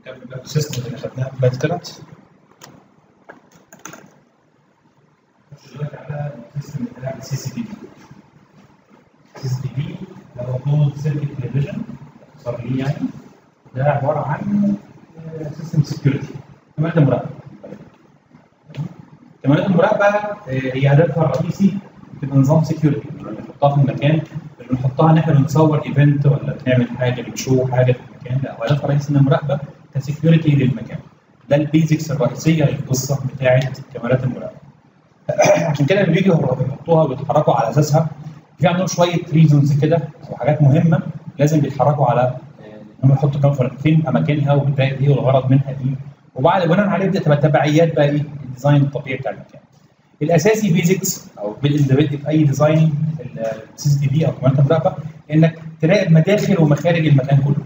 نكمل بقى السيستم اللي خدناه في بايت كرنت دلوقتي على السيستم بتاع السي سي تي في السي سي تي في هو كود سيركت تلفزيون اختصار ليه يعني ده عباره عن سيستم سكيورتي كاميرات المراقبه كاميرات المراقبه آه، هي هدفها الرئيسي تبقى نظام سكيورتي بنحطها في المكان اللي بنحطها ان احنا بنصور ايفنت ولا بنعمل حاجه بنشو حاجه في المكان لا هو هدفها الرئيسي ان المراقبه كسكيورتي للمكان ده البيزكس الرئيسيه للقصه بتاعه كاميرات المراقبه عشان كده لما بيجوا يحطوها ويتحركوا على اساسها في عندهم شويه ريزونز كده او حاجات مهمه لازم بيتحركوا على آه، ان هم يحطوا كام فر- فين اماكنها وبتاعت ايه والغرض منها ايه وبعد بناء عليه بتبقى تبعيات بقى ايه الديزاين الطبيعي بتاع المكان. الاساسي بيزكس او بالانزبيت في اي ديزاين السي سي تي في او كاميرات المراقبه انك تراقب مداخل ومخارج المكان كله.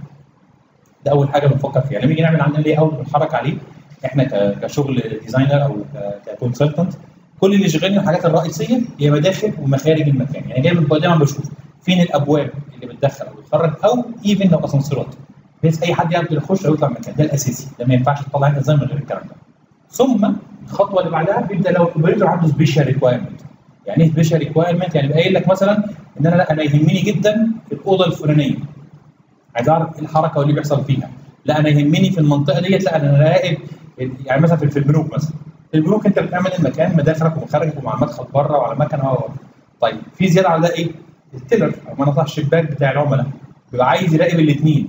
ده اول حاجه بنفكر فيها لما نيجي نعمل عندنا ليه اوت بنتحرك عليه احنا ك- كشغل ديزاينر او ككونسلتنت كل اللي شغالين الحاجات الرئيسيه هي مداخل ومخارج المكان يعني دايما دايما بشوف فين الابواب اللي بتدخل او بتخرج او ايفن لو اسانسيرات بحيث اي حد يقدر يخش او يطلع من المكان ده الاساسي ده ما ينفعش تطلع انت زي من غير الكلام ده ثم الخطوه اللي بعدها بيبدا لو الاوبريتور عنده سبيشال ريكوايرمنت يعني ايه سبيشال ريكوايرمنت يعني بقى قايل لك مثلا ان انا لا انا يهمني جدا الاوضه الفلانيه عايز اعرف ايه الحركه واللي بيحصل فيها لا انا يهمني في المنطقه ديت لا انا راقب يعني مثلا في في البنوك مثلا في البنوك انت بتعمل المكان مداخلك ومخارجك ومع المدخل بره وعلى مكنه و- طيب في زياده على ده ايه؟ التيلر او مناطق الشباك بتاع العملاء بيبقى عايز يراقب الاثنين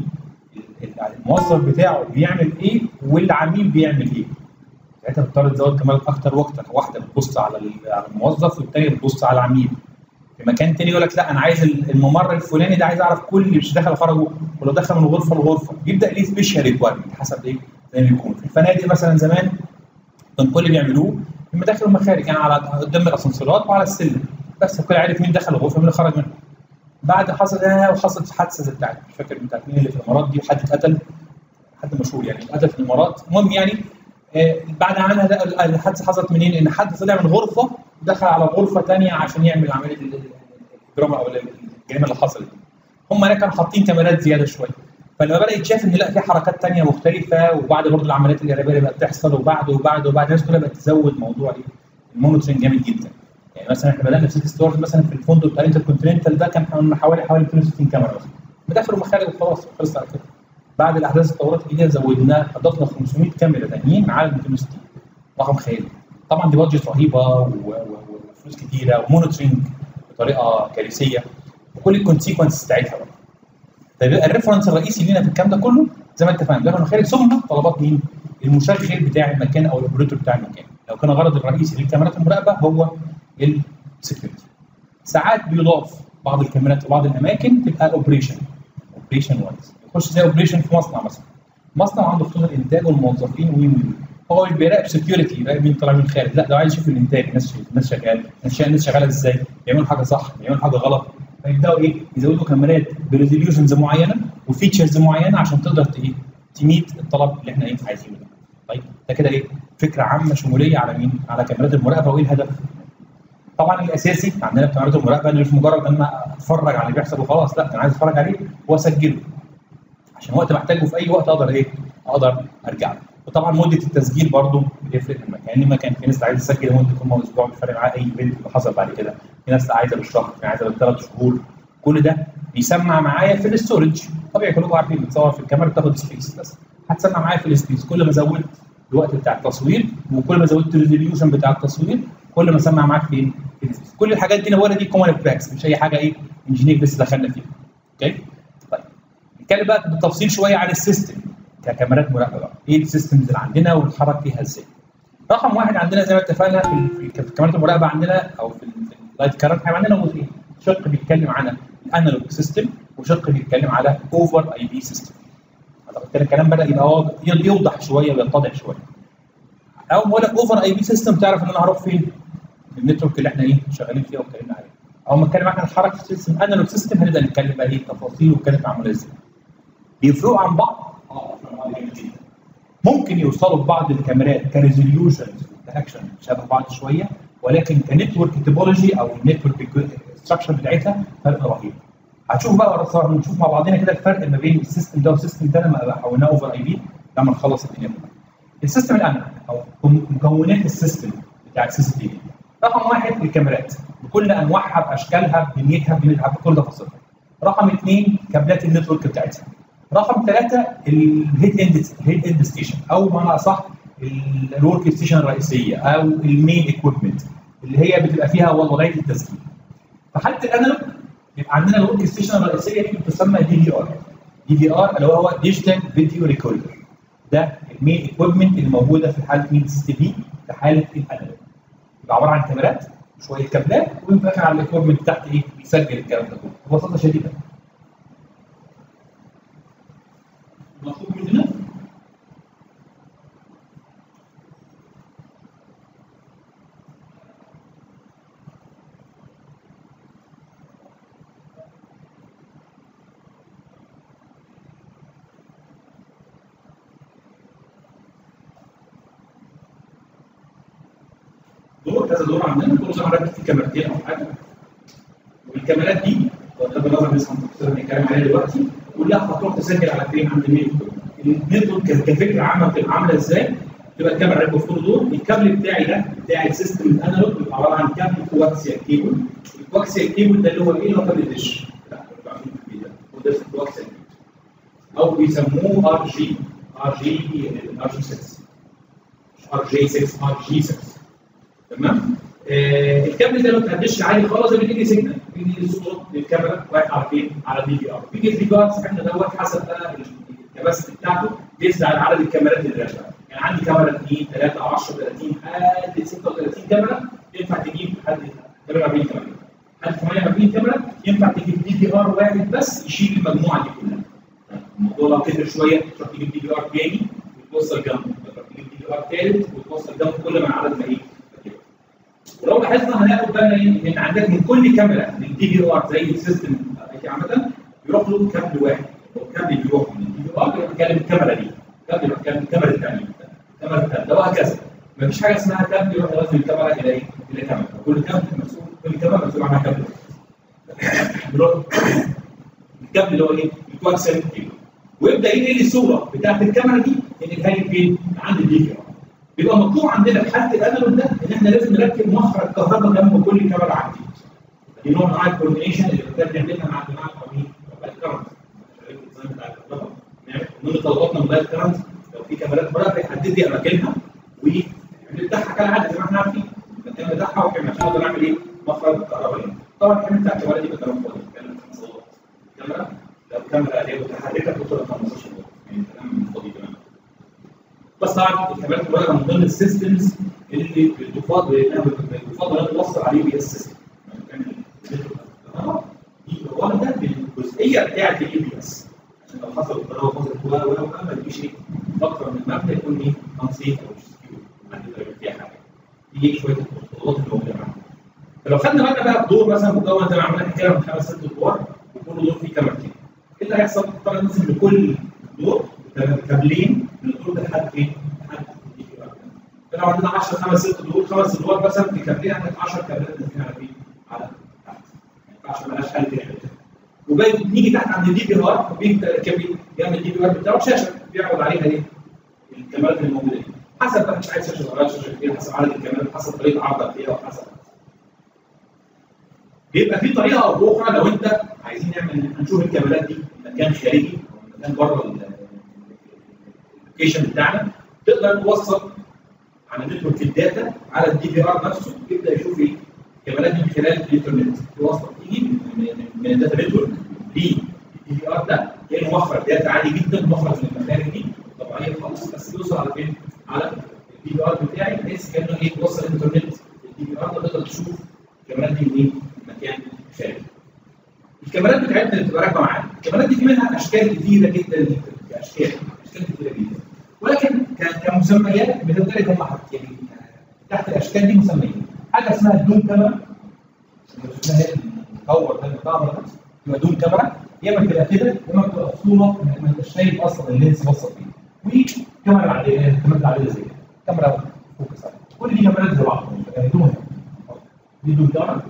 الموظف بتاعه بيعمل ايه والعميل بيعمل ايه ساعتها بتضطر تزود كمان اكتر واكتر واحده بتبص على ال- على الموظف والثانيه بتبص على العميل في مكان تاني يقول لك لا انا عايز ال- الممر الفلاني ده عايز اعرف كل اللي مش دخل خرجه ولو دخل من غرفه لغرفه بيبدا ليه سبيشال ريكوايرمنت حسب ايه زي ما يكون في الفنادق مثلا زمان كان كل اللي بيعملوه المداخل والمخارج يعني على قدام الاسانسيرات وعلى السلم بس الكل عارف مين دخل الغرفه ومين اللي خرج منها بعد حصل ده وحصلت حادثه زي بتاعت مش فاكر بتاعت مين اللي في الامارات دي وحد اتقتل حد مشهور يعني اتقتل في الامارات المهم يعني آه، بعد عنها ده الحادثه حصلت منين؟ ان حد طلع من غرفه دخل على غرفه ثانيه عشان يعمل عمليه ال- ال- الاجرام او الجريمه اللي حصلت دي. هم هناك كانوا حاطين كاميرات زياده شويه فلما بدا يتشاف ان لا في حركات ثانيه مختلفه وبعد برضه العمليات الارهابيه اللي بقت تحصل وبعد وبعد وبعد الناس كلها بقت تزود موضوع ايه؟ المونيتورنج جامد جدا. يعني مثلا احنا بدانا في سيتي ستورز مثلا في الفندق بتاع انتركونتيننتال ده كان حوالي حوالي حوالي 260 كاميرا مثلا. مداخل ومخارج وخلاص خلص على كده. بعد الاحداث التطورات الجديده زودنا اضفنا 500 كاميرا تانيين على ال 260 رقم خيالي طبعا دي بادجت رهيبه و- و- وفلوس كتيره ومونيتورنج بطريقه كارثيه وكل الكونسيكونس بتاعتها بقى طيب يبقى الريفرنس الرئيسي لينا في الكلام ده كله زي ما انت فاهم ده خارج ثم طلبات مين؟ المشغل بتاع المكان او الاوبريتور بتاع المكان لو كان الغرض الرئيسي للكاميرات المراقبه هو السكيورتي ساعات بيضاف بعض الكاميرات وبعض الاماكن تبقى اوبريشن اوبريشن وايز يخش زي اوبريشن في مصنع مثلا مصنع عنده خطوط الانتاج والموظفين ومين ومين هو مش بيراقب سكيورتي يراقب مين طالع من الخارج لا ده عايز يشوف الانتاج الناس الناس شغاله الناس شغاله الناس شغاله ازاي بيعملوا حاجه صح بيعملوا حاجه غلط فيبداوا ايه يزودوا كاميرات بريزوليوشنز معينه وفيتشرز معينه عشان تقدر ت- ايه تميت الطلب اللي احنا ايه عايزينه ده طيب ده كده ايه فكره عامه شموليه على مين على كاميرات المراقبه وايه الهدف طبعا الاساسي عندنا في كاميرات المراقبه ان مش مجرد ان انا اتفرج على اللي بيحصل وخلاص لا انا عايز اتفرج عليه واسجله عشان وقت محتاجه في اي وقت اقدر ايه اقدر ارجع له وطبعا مده التسجيل برضه بتفرق من مكان لمكان في ناس عايزه تسجل لمده كم اسبوع مش فارق معاها اي ايفنت اللي حصل بعد كده في ناس عايزه بالشهر في ناس عايزه بالثلاث شهور كل ده بيسمع معايا في الاستورج طبيعي كلكم عارفين بتصور في الكاميرا بتاخد سبيس بس هتسمع معايا في السبيس كل ما زودت الوقت بتاع التصوير وكل ما زودت الريزوليوشن بتاع التصوير كل ما سمع معاك فين في السبيس كل الحاجات دي نقولها دي كومن براكس مش اي حاجه ايه انجينير لسه دخلنا فيها اوكي طيب نتكلم بقى بالتفصيل شويه عن السيستم ككاميرات مراقبه بقى ايه السيستمز اللي عندنا ونتحرك فيها ازاي رقم واحد عندنا زي ما اتفقنا في ال- في كاميرات المراقبه عندنا او في اللايت كارنت هيبقى عندنا جزئين شق بيتكلم عن الانالوج سيستم وشق بيتكلم على اوفر اي بي سيستم اعتقد كده الكلام بدا يبقى واضح- يوضح شويه ويتضح شويه اول ما اقول لك اوفر اي بي سيستم تعرف ان انا هروح فين النتورك اللي احنا ايه شغالين فيها واتكلمنا عليها اول ما اتكلم معاك عن الحركه في سيستم انالوج سيستم هنبدا نتكلم بقى ايه تفاصيل وكانت معموله ازاي بيفرقوا عن بعض اه بيفرقوا عن بعض جامد جدا ممكن يوصلوا ببعض الكاميرات كريزوليوشنز كاكشن شبه بعض شويه ولكن كنتورك توبولوجي او النتورك ستراكشر بتاعتها فرق رهيب هتشوف بقى نشوف مع بعضنا كده الفرق ما بين السيستم ده والسيستم ده لما بقى حولناه اوفر اي بي لما نخلص الدنيا كلها السيستم الامن او مكونات السيستم بتاع السي سي تي في رقم واحد الكاميرات بكل انواعها باشكالها بنيتها بنيتها بكل تفاصيلها رقم اثنين كابلات النتورك بتاعتها رقم ثلاثه الهيد اند الهيد اند ستيشن او بمعنى اصح الورك ستيشن الرئيسيه او المين اكويبمنت اللي هي بتبقى فيها وضعيه التسجيل في حاله الانالوج يبقى عندنا الورك ستيشن الرئيسيه دي بتسمى دي في ار دي في ار اللي هو ديجيتال فيديو ريكوردر ده المين اكويبمنت اللي موجوده في حاله مين سي تي في في حاله الانالوج يبقى عباره عن كاميرات شويه كابلات وفي الاخر على الاكويبمنت تحت ايه بيسجل الكلام ده كله ببساطه شديده مطلوب مننا دور كذا دور عندنا كل زي ما ركبت في كاميرتين او حاجه والكاميرات دي بغض النظر لسه هنتكلم عليها دلوقتي كلها هتروح تسجل على فين عند المين النتورك كفكره عامه بتبقى عامله ازاي؟ تبقى الكاميرا راكبه في طول دور الكابل بتاعي ده بتاع السيستم الانالوج بيبقى عباره عن كابل كواكسيال كيبل الكواكسيال كيبل ده اللي هو ايه اللي هو كابل الدش لا هو ده الكواكسيال او بيسموه ار جي ار جي ار جي 6 مش ار جي 6 ار جي 6 تمام آه الكابل ده ما بتهدش عادي خالص ده بيجي سيجنال بيجي صوت للكاميرا رايح على فين؟ على دي في ار بيجي الدي في ار صاحبنا دوت حسب بقى الكباسيتي بتاعته بيزيد على عدد الكاميرات اللي راكبه يعني عندي كاميرا 2 3 10 30 لحد 36 كاميرا ينفع تجيب لحد 48 كاميرا لحد 48 كاميرا ينفع تجيب دي في ار واحد بس يشيل المجموعه دي كلها الموضوع لو كتر شويه تروح تجيب دي في ار تاني وتوصل جنبه تروح تجيب دي في ار ثالث وتوصل جنبه كل ما العدد ما ايه ولو لاحظنا هناخد بالنا ايه ان عندك من كل كاميرا من دي في ار زي السيستم عامه بيروح له كابل واحد هو كابل بيروح من الدي في ار بيروح يكلم الكاميرا دي كابل يروح يكلم الكاميرا الثانيه الكاميرا الثالثه وهكذا مفيش حاجه اسمها كابل يروح يغذي الكاميرا الى ايه؟ الى كاميرا كل كابل مسؤول كل كاميرا مسؤول عنها كابل بيروح الكابل اللي هو ايه؟ الكواكسل كيبل ويبدا ينقل الصوره بتاعت الكاميرا دي ينقلها لي فين؟ عند الدي في ار بيبقى مطلوب عندنا في حاله الانالوج ده ان احنا لازم نركب مخرج كهرباء جنب كل كاميرا عندي دي نوع من انواع الكوردينيشن اللي بنحتاج نعملها مع الجماعه القوانين موبايل كرنت الديزاين بتاع الكهرباء نعمل من طلباتنا موبايل كرنت لو في كاميرات بره بيحدد لي اماكنها ونفتحها كالعاده زي ما احنا عارفين المكان بتاعها وكمان عشان اقدر اعمل ايه؟ مخرج كهربائي طبعا الحمل بتاع الكاميرا دي بكلام فاضي بتكلم في مصادات الكاميرا لو الكاميرا اللي هي متحركه بتوصل 15 واط يعني كلام فاضي تماما بس طبعا الكاميرات الكهربائيه من ضمن السيستمز اللي بتفضل بتفضل ان توصل عليه بي اس سيستم دي واحده من الجزئيه بتاعه الاي بي اس عشان لو حصل القرار فصل جواه ولو ما تجيش ايه اكتر من مبدا يكون ايه انسيف او مش سكيور ما تقدر فيها حاجه دي شويه الخطوات اللي موجوده معانا فلو خدنا بالنا بقى بدور مثلا مكون زي ما عملنا كده من خمس ست ادوار وكل دور فيه كاميرتين ايه اللي هيحصل؟ طبعا نقسم لكل دور كابلين من الدور ده لحد فين؟ لحد فلو عندنا 10 خمس ست دور خمس ادوار مثلا في كابلين عندك 10 كابلات نازلين على فين؟ على تحت ما ينفعش مالهاش حل تاني وباقي نيجي تحت عند الدي بي ار كابل بيعمل الدي بي ار بتاعه شاشه بيعرض عليها ايه؟ الكاميرات اللي موجوده دي حسب بقى مش عايز شاشه صغيره شاشه كبيره حسب عدد الكاميرات حسب طريقه عرضك فيها وحسب بيبقى في طريقه او اخرى لو انت عايزين نعمل هنشوف الكاميرات دي مكان خارجي او مكان بره اللوكيشن بتاعنا تقدر توصل على نتورك الداتا على الدي في ار نفسه يبدا يشوف ايه الكاميرات دي من خلال الانترنت توصل تيجي من الداتا نتورك للدي في ار ده كانه مخرج داتا عادي جدا مخرج من المخارج دي طبيعيه خالص بس بيوصل على فين؟ على الدي في ار بتاعي بحيث كانه ايه توصل الانترنت الدي في ار ده تقدر تشوف الكاميرات دي منين؟ مكان خارجي. الكاميرات بتاعتنا اللي بتبقى راكبه معانا، الكاميرات دي في منها اشكال كتيره جدا جدا اشكال اشكال كتيره جدا. ولكن كمسميات بتندرج هم يعني تحت الاشكال دي مسميات. حاجه اسمها الدوم كاميرا اسمها المطور ده المطور ده يبقى دوم كاميرا يا اما بتبقى كده يا اما بتبقى صوره ما انتش شايف اصلا اللينس وصل فين. وكاميرا عاديه كاميرا عاديه زي كده. كاميرا فوكس كل دي كاميرات زي بعض دوم دي دوم كاميرا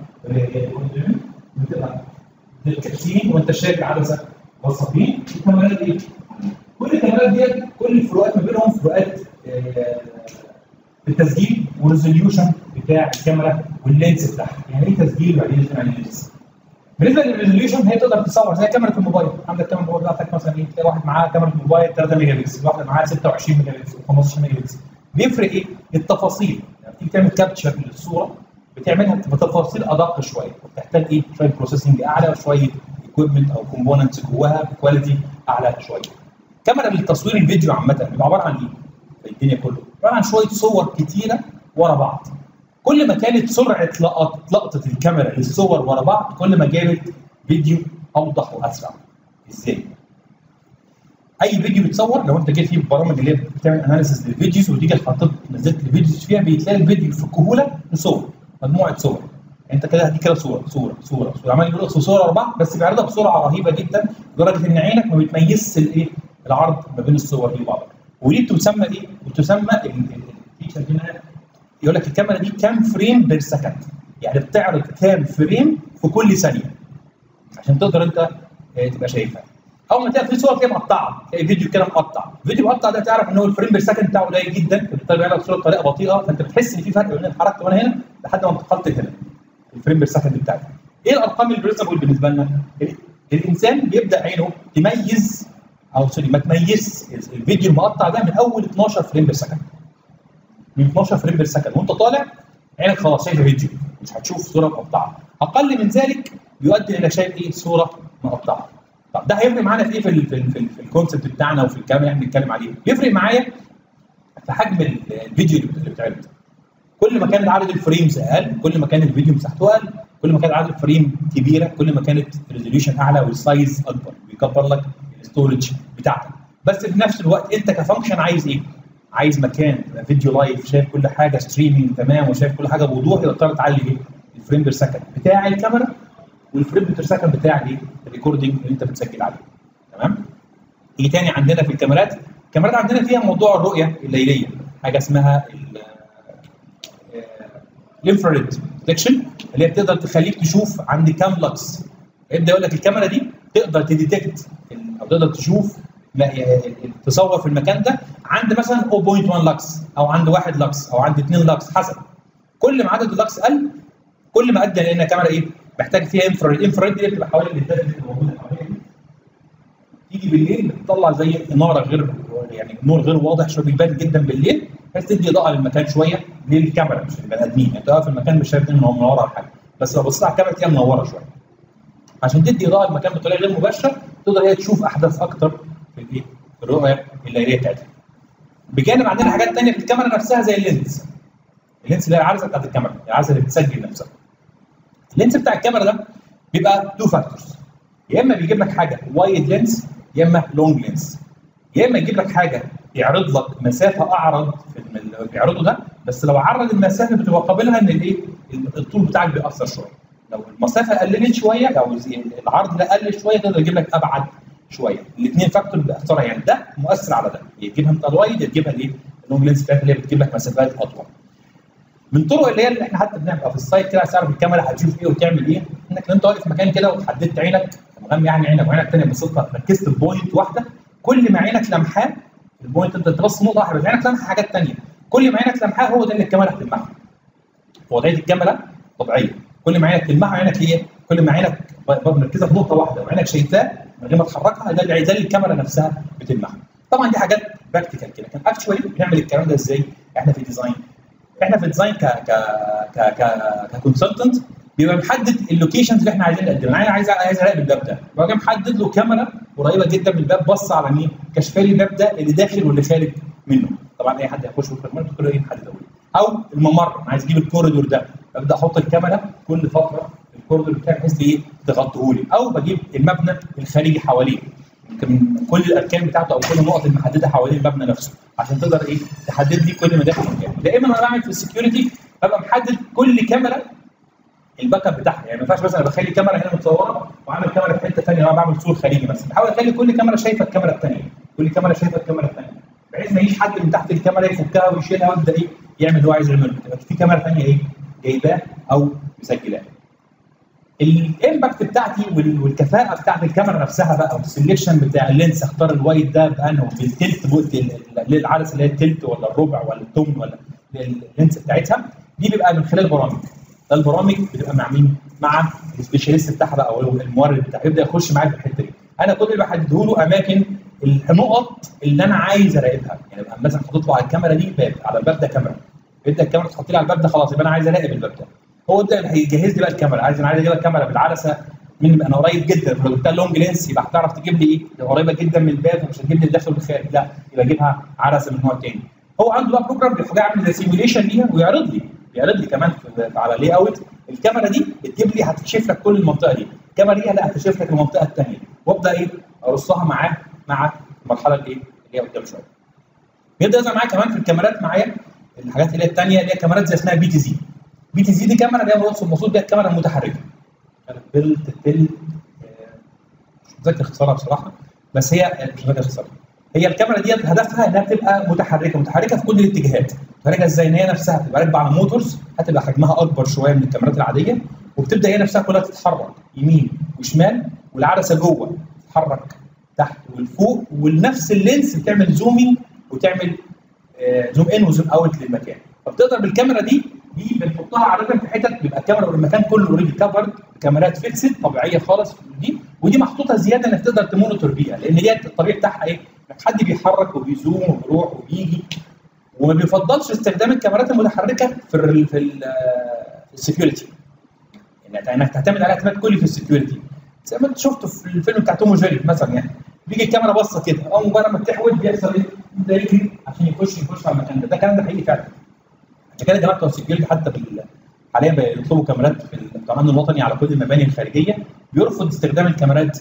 بتبقى للكابسين وانت شايف العدسه وصفين الكاميرات دي كل كل الكاميرات ديت كل الفروقات ما بينهم فروقات آه، التسجيل والريزوليوشن بتاع الكاميرا واللينس بتاعها يعني ايه تسجيل وبعدين ايه يعني لينس بالنسبه للريزوليوشن هي تقدر تصور زي كاميرا الموبايل عندك كاميرا الموبايل بتاعتك مثلا ايه تلاقي واحد معاه كاميرا موبايل 3 ميجا بكسل واحده معاه 26 ميجا بكسل 15 ميجا بكسل بيفرق ايه؟ التفاصيل يعني تيجي تعمل كابتشر للصوره بتعملها بتفاصيل ادق شويه وبتحتاج ايه؟ شويه بروسيسنج اعلى وشويه ايكويبمنت او كومبوننتس جواها بكواليتي اعلى شويه. كاميرا للتصوير الفيديو عامه بيبقى عباره عن ايه؟ في الدنيا كله عباره عن شويه صور كتيره ورا بعض. كل ما كانت سرعه لقط لقطه الكاميرا للصور ورا بعض كل ما جابت فيديو اوضح واسرع. ازاي؟ اي فيديو بيتصور لو انت جيت في برامج اللي هي بتعمل اناليسيس للفيديوز وتيجي حاطط نزلت الفيديوز فيها بتلاقي الفيديو في كهوله لصور مجموعه صور انت كده دي كده صوره صوره صوره صوره عمال يقول لك صوره ورا بعض بس بيعرضها بسرعه رهيبه جدا لدرجه ان عينك ما بتميزش الايه العرض ما بين الصور دي وبعضها ودي تسمى ايه؟ وتسمى الفيتشر دي يقول لك الكاميرا دي كام فريم بير سكند يعني بتعرض كام فريم في كل ثانيه عشان تقدر انت اه تبقى شايفها اول ما تلاقي في صور كده مقطعه تلاقي فيديو كده مقطع الفيديو مقطع ده تعرف ان هو الفريم بير سكند بتاعه قليل جدا فبالتالي بيعرض الصوره بطريقه بطيئه فانت بتحس ان في فرق بين اتحركت وانا هنا لحد ما انتقلت هنا الفريم بير سكند بتاعتي ايه الارقام الريزونبل بالنسبه لنا؟ الانسان بيبدا عينه تميز او سوري ما تميز الفيديو المقطع ده من اول 12 فريم بير سكند من 12 فريم بير سكند وانت طالع عينك خلاص شايفه فيديو مش هتشوف صوره مقطعه اقل من ذلك يؤدي الى شايف ايه صوره مقطعه طب ده هيفرق معانا في ايه في ال في, ال في, ال في الكونسبت بتاعنا وفي الكلام اللي احنا بنتكلم عليه بيفرق معايا في حجم الفيديو اللي بيتعرض كل ما كان عدد الفريمز اقل كل ما كان الفيديو مساحته اقل كل ما كان عدد الفريم كبيره كل ما كانت الريزوليوشن اعلى والسايز اكبر بيكبر لك الاستورج بتاعتك بس في نفس الوقت انت كفانكشن عايز ايه؟ عايز مكان فيديو لايف شايف كل حاجه ستريمينج تمام وشايف كل حاجه بوضوح يضطر تعلي ايه؟ الفريم بير سكند بتاع الكاميرا والفريم بير سكند بتاع الايه؟ الريكوردنج اللي انت بتسجل عليه تمام؟ ايه تاني عندنا في الكاميرات؟ الكاميرات عندنا فيها موضوع الرؤيه الليليه حاجه اسمها الانفراريد ديتكشن اللي هي بتقدر تخليك تشوف عند كام لكس يبدا يقول لك الكاميرا دي تقدر تديتكت او تقدر تشوف تصور في المكان ده عند مثلا 0.1 لكس او عند 1 لكس او عند 2 لكس حسب كل ما عدد اللكس قل كل ما ادى لان الكاميرا ايه محتاج فيها انفراريد الانفراريد دي بتبقى حوالي الليدات اللي موجوده حواليها تيجي بالليل بتطلع زي اناره غير يعني نور غير واضح شويه بيبان جدا بالليل بس تدي اضاءه للمكان شويه للكاميرا مش للبني ادمين يعني تقف في المكان مش شايف انه منوره ولا حاجه بس لو بصيت على الكاميرا تلاقيها منوره شويه عشان تدي اضاءه للمكان بطريقه غير مباشره تقدر هي تشوف احداث اكتر في الايه؟ في الرؤيه الليليه بتاعتها. بجانب عندنا حاجات ثانيه في الكاميرا نفسها زي اللينس. اللينس اللي هي العدسه بتاعت الكاميرا، العدسه اللي بتسجل نفسها. اللينس بتاع الكاميرا ده بيبقى تو فاكتورز يا اما بيجيب لك حاجه وايد لينس يا اما لونج لينس. يا اما يجيب لك حاجه يعرض لك مسافه اعرض في اللي بيعرضه ده بس لو عرض المسافه بتبقى قابلها ان الايه الطول بتاعك بيأثر شويه لو المسافه قللت شويه او العرض ده قل شويه تقدر يجيب لك ابعد شويه الاثنين فاكتور بيأثروا يعني ده مؤثر على ده يجيبها انت الوايد يجيبها الايه اللونج لينس بتاعتك اللي هي بتجيب لك مسافات اطول من طرق اللي هي اللي احنا حتى بنعمل في السايت كده عشان تعرف الكاميرا هتشوف ايه وتعمل ايه انك لو انت واقف في مكان كده وحددت عينك مغمي يعني عينك وعينك الثانيه بصيت ركزت في بوينت واحده كل ما عينك لمحاه البوينت انت تبص نقطه واحده بس عينك لمحه حاجات ثانيه كل ما عينك لمحاه هو ده اللي الكاميرا هتلمحه وضعيه الكاميرا طبيعيه كل ما عينك تلمحه عينك ايه كل ما عينك مركزه في نقطه واحده وعينك شايفاه من غير ما تحركها ده اللي ده اللي الكاميرا نفسها بتلمحه طبعا دي حاجات براكتيكال كده كان اكشوالي بنعمل الكلام ده ازاي احنا في ديزاين احنا في الديزاين ك ك ك ك ككونسلتنت بيبقى محدد اللوكيشنز اللي احنا عايزين نقدمها انا عايز عايز اراقب الباب ده ببقى محدد له كاميرا قريبه جدا من الباب بص على مين كشف لي الباب ده اللي داخل واللي خارج منه طبعا اي حد هيخش في المرة كله ايه محدد او الممر انا عايز اجيب الكوريدور ده ببدا احط الكاميرا كل فتره الكوريدور بتاعي بحيث ايه تغطيه لي او بجيب المبنى الخارجي حواليه يمكن كل الاركان بتاعته او كل النقط المحدده حوالين المبنى نفسه عشان تقدر ايه تحدد لي كل ما داخل مكان دائما وانا بعمل في السكيورتي ببقى محدد كل كاميرا الباك اب بتاعها يعني ما ينفعش مثلا بخلي كاميرا هنا متصوره واعمل كاميرا في حته ثانيه وانا بعمل صور خارجي مثلا بحاول اخلي كل كاميرا شايفه الكاميرا الثانيه كل كاميرا شايفه الكاميرا الثانيه بحيث ما يجيش حد من تحت الكاميرا يفكها ويشيلها ويبدا ايه يعمل اللي هو عايز يعمله تبقى في كاميرا ثانيه ايه جايباه او مسجلاه الامباكت بتاعتي وال- والكفاءه بتاعت الكاميرا نفسها بقى والسلكشن بتاع اللينس اختار الوايد ده بانه بالتلت بوت العدسه اللي هي التلت ولا الربع ولا الثمن ولا اللينس بتاعتها دي بيبقى من خلال برامج ده البرامج بتبقى مع مين؟ مع السبيشاليست بتاعها بقى او المورد بتاعها يبدا يخش معايا في الحته دي انا كل اللي بحدده له اماكن النقط اللي انا عايز اراقبها يعني ابقى مثلا حاطط له على الكاميرا دي باب على الباب ده كاميرا يبدا الكاميرا تحط لي على الباب ده خلاص يبقى انا عايز اراقب الباب ده هو يبدا هيجهز لي بقى الكاميرا عايز انا عايز اجيب الكاميرا بالعدسه من انا قريب جدا فلو جبتها لونج لينس يبقى هتعرف تجيب لي ايه؟ لو قريبه جدا من الباب فمش هتجيب لي الداخل والخارج لا يبقى اجيبها عدسه من نوع تاني هو عنده بقى بروجرام بيبقى عامل زي سيميوليشن ليها ويعرض لي يعرض لي كمان في- على لي اوت الكاميرا دي بتجيب لي هتكشف لك كل المنطقه دي الكاميرا دي لا هتكشف لك المنطقه الثانيه وابدا ايه ارصها معاه مع المرحله الايه اللي هي قدام شويه بيبدا يظهر معايا كمان في الكاميرات معايا الحاجات اللي هي الثانيه اللي هي كاميرات زي اسمها بي تي زي بي تي زي دي كاميرا اللي هي مرصوص المقصود بيها الكاميرا المتحركه بيلت تل مش متذكر اختصارها بصراحه بس هي مش متذكر اختصارها هي الكاميرا دي هدفها انها بتبقى متحركه متحركه في كل الاتجاهات متحركه ازاي ان هي نفسها بتبقى راكبه على موتورز هتبقى حجمها اكبر شويه من الكاميرات العاديه وبتبدا هي نفسها كلها تتحرك يمين وشمال والعدسه جوه تتحرك تحت والفوق ونفس اللينس بتعمل زومينج وتعمل آه، زوم ان وزوم اوت للمكان فبتقدر بالكاميرا دي دي بنحطها عاده في حتت بيبقى الكاميرا والمكان كله اوريدي كفرد كاميرات فيكسد طبيعيه خالص دي ودي محطوطه زياده انك تقدر تمونيتور بيها لان دي الطبيعي بتاعها ايه؟ انك حد بيحرك وبيزوم وبيروح وبيجي وما بيفضلش استخدام الكاميرات المتحركه في ال في ال في السكيورتي يعني انك تعتمد عليها اعتماد كلي في السكيورتي زي ما انت شفته في الفيلم بتاع توم وجيري مثلا يعني بيجي الكاميرا باصه كده او مجرد ما تحول بيحصل ايه؟ ده يجري عشان يخش يخش على المكان ده ده الكلام ده حقيقي فعلا عشان كده جماعه بتوع السكيورتي حتى في ال- حاليا بيطلبوا كاميرات في ال- بتوع الامن الوطني على كل المباني الخارجيه بيرفض استخدام الكاميرات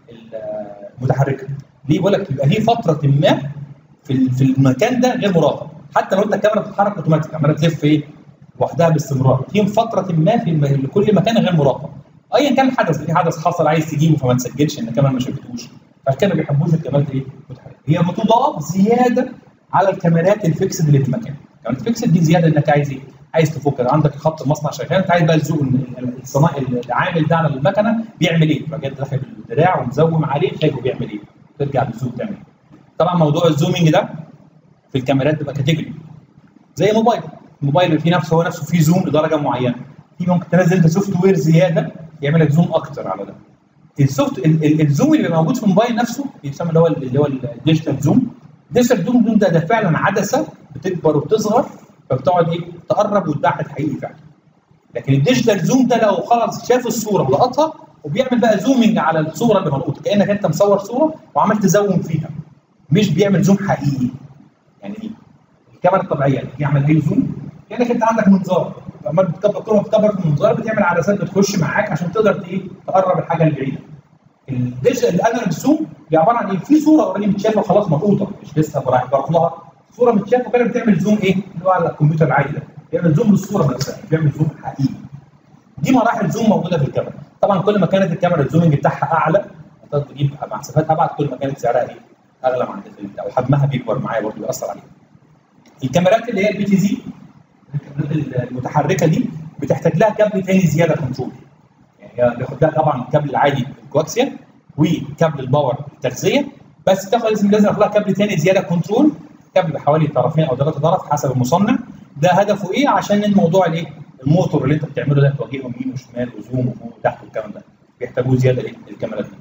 المتحركه ليه بيقول لك يبقى في فتره ما في ال- في المكان ده غير مراقب حتى لو انت الكاميرا بتتحرك اوتوماتيك الكاميرا تلف ايه لوحدها باستمرار في فتره ما في الم- لكل مكان غير مراقب ايا كان الحدث في حدث حصل عايز تجيبه فما تسجلش ان الكاميرا ما شافتوش فعشان كده ما بيحبوش الكاميرات ايه متحركه هي بتضاف زياده على الكاميرات الفيكسد اللي في المكان الكاميرات الفيكسد دي زياده انك عايز ايه عايز تفك عندك خط المصنع شغال انت عايز بقى تزوم الصناعي العامل ده على المكنه بيعمل ايه فجأة داخل بالدراع ومزوم عليه شايفه بيعمل ايه ترجع بالزوم تعمل ايه طبعا موضوع الزومينج ده في الكاميرات بيبقى كاتيجوري زي موبايل الموبايل في نفسه هو نفسه فيه زوم لدرجه معينه في ممكن تنزل انت سوفت وير زياده يعمل لك زوم اكتر على ده السوفت ال- ال- الزوم اللي بيبقى موجود في الموبايل نفسه بيسمى اللي هو ال- اللي هو الديجيتال زوم الديجيتال زوم زوم ده, ده فعلا عدسه بتكبر وبتصغر فبتقعد ايه تقرب وتبعد حقيقي فعلا لكن الديجيتال زوم ده لو خلاص شاف الصوره لقطها وبيعمل بقى زومنج على الصوره اللي ملقوطه كانك انت مصور صوره وعمال تزوم فيها مش بيعمل زوم حقيقي يعني دي الكاميرا الطبيعيه اللي بيعمل اي زوم كانك انت عندك منظار عمال بتكبر كل ما بتكبر في المنظار بتعمل عدسات بتخش معاك عشان تقدر ت- ايه تقرب الحاجه البعيده الديجيتال الانالوج زوم دي عباره عن ايه؟ في صوره اوريدي متشافه خلاص ملقوطه مش لسه براح بروح لها صوره متشافه كده بتعمل زوم ايه؟ اللي هو على الكمبيوتر العادي ده بيعمل زوم للصوره نفسها بيعمل زوم حقيقي دي مراحل زوم موجوده في الكاميرا طبعا كل ما كانت الكاميرا الزومنج بتاعها اعلى تقدر تجيب مسافات ابعد كل ما كانت سعرها ايه؟ اغلى مع الديجيتال او حجمها بيكبر معايا برضه بيأثر عليها الكاميرات اللي هي البي تي زي الكاميرات المتحركه دي بتحتاج لها كابل تاني زياده كنترول يعني هي بياخد لها طبعا الكابل العادي الكواكسيال وكابل الباور التغذيه بس تاخد لازم لازم ياخد لها كابل تاني زياده كنترول كابل بحوالي طرفين او ثلاثه طرف حسب المصنع ده هدفه ايه عشان الموضوع الايه الموتور اللي انت بتعمله ده توجهه يمين وشمال وزوم وفوق وتحت والكلام ده بيحتاجوه زياده ايه الكاميرات دي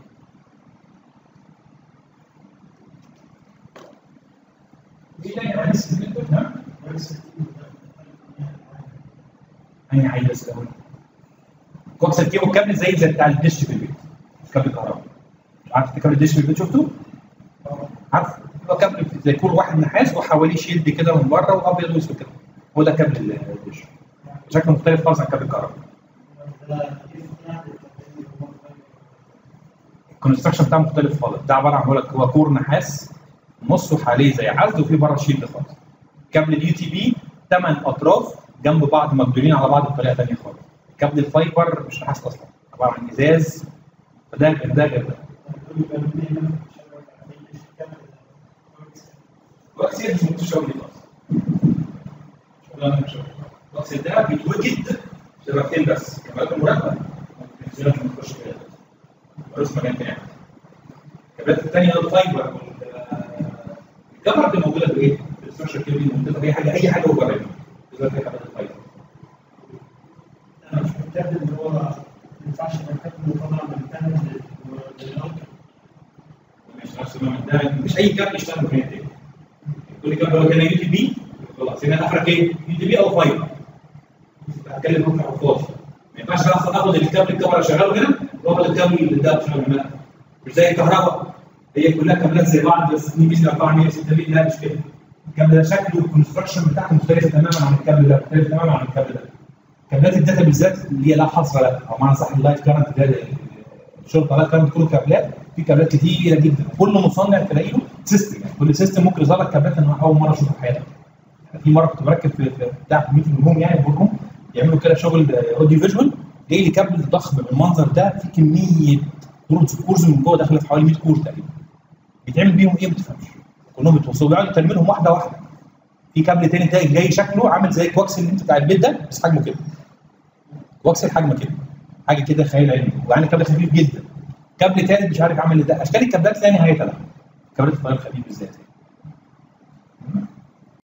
ايه تاني عايز ها؟ انهي عايز بس الاول كوكس الكيبل كابل زي زي بتاع الدش في البيت كابل كهرباء عارف كابل الدش في البيت شفته؟ عارف هو كابل زي كل واحد نحاس وحواليه شيلد كده من بره وابيض واسود كده هو ده كابل الدش شكله مختلف خالص عن كابل الكهرباء الكونستراكشن بتاعه مختلف خالص ده عباره عن بقول لك هو كور نحاس نصه حواليه زي عزل وفي بره شيلد خالص كابل اليو تي بي ثمان اطراف جنب بعض مجدولين على بعض بطريقه ثانيه خالص كابل الفايبر مش نحاس اصلا عباره عن ازاز فده غير ده غير ده واكسيد مش مكتوب شغل خالص شغلانه مش شغل. واكسيد ده بيتوجد شبكتين بس كاميرات المراقبه زي ما بنخش كده ملوش مكان تاني الكابلات الثانيه الفايبر الكفر دي موجوده في ايه؟ في الستراكشر كيبل موجوده في اي حاجه اي حاجه اوفر ريد تظهر فيها كابلات الفايبر انا مش متاكد ان هو ما ينفعش نركب طبعا بنتعمل للارض مش نفس النوع ده مش اي كابل يشتغل في تاني كل كابل هو كان يو تي بي خلاص هنا اخرك ايه؟ يو تي بي او فايبر هتكلم ممكن على الفاضي ما ينفعش انا اصلا اخد الكابل الكاميرا شغاله هنا واخد الكابل اللي ده شغال هنا مش زي الكهرباء هي كلها كابلات زي بعض بس 2 بي 4 100 6 بي لا مش كده الكابل ده شكله والكونستراكشن بتاعته مختلفه تماما عن الكابل ده مختلف تماما عن الكابل ده كابلات الداتا بالذات اللي هي لا حصر لها او معنى صح اللايت كارنت ده الشرطه لايت كارنت كله كابلات في كابلات كتيره جدا كل مصنع تلاقي له سيستم يعني كل سيستم ممكن يظهر لك كابلات انا اول مره اشوفها في حياتي في مره كنت بركب في في بتاع ميتنج روم يعني بورهم يعملوا كده شغل اوديو فيجوال جاي لي كابل ضخم بالمنظر ده في كميه رودز كورز من جوه داخله في حوالي 100 كور تقريبا بيتعمل بيهم ايه ما تفهمش كلهم بيتوصلوا بيقعدوا يترملهم واحده واحده في كابل تاني تاني جاي شكله عامل زي كواكس اللي انت بتاع البيت ده بس حجمه كده كواكس الحجم كده حاجه كده خيال علمي ويعني كابل خفيف جدا كابل تالت مش عارف عامل ده اشكال الكابلات لا نهايه لها كابلات الطيار الخفيف بالذات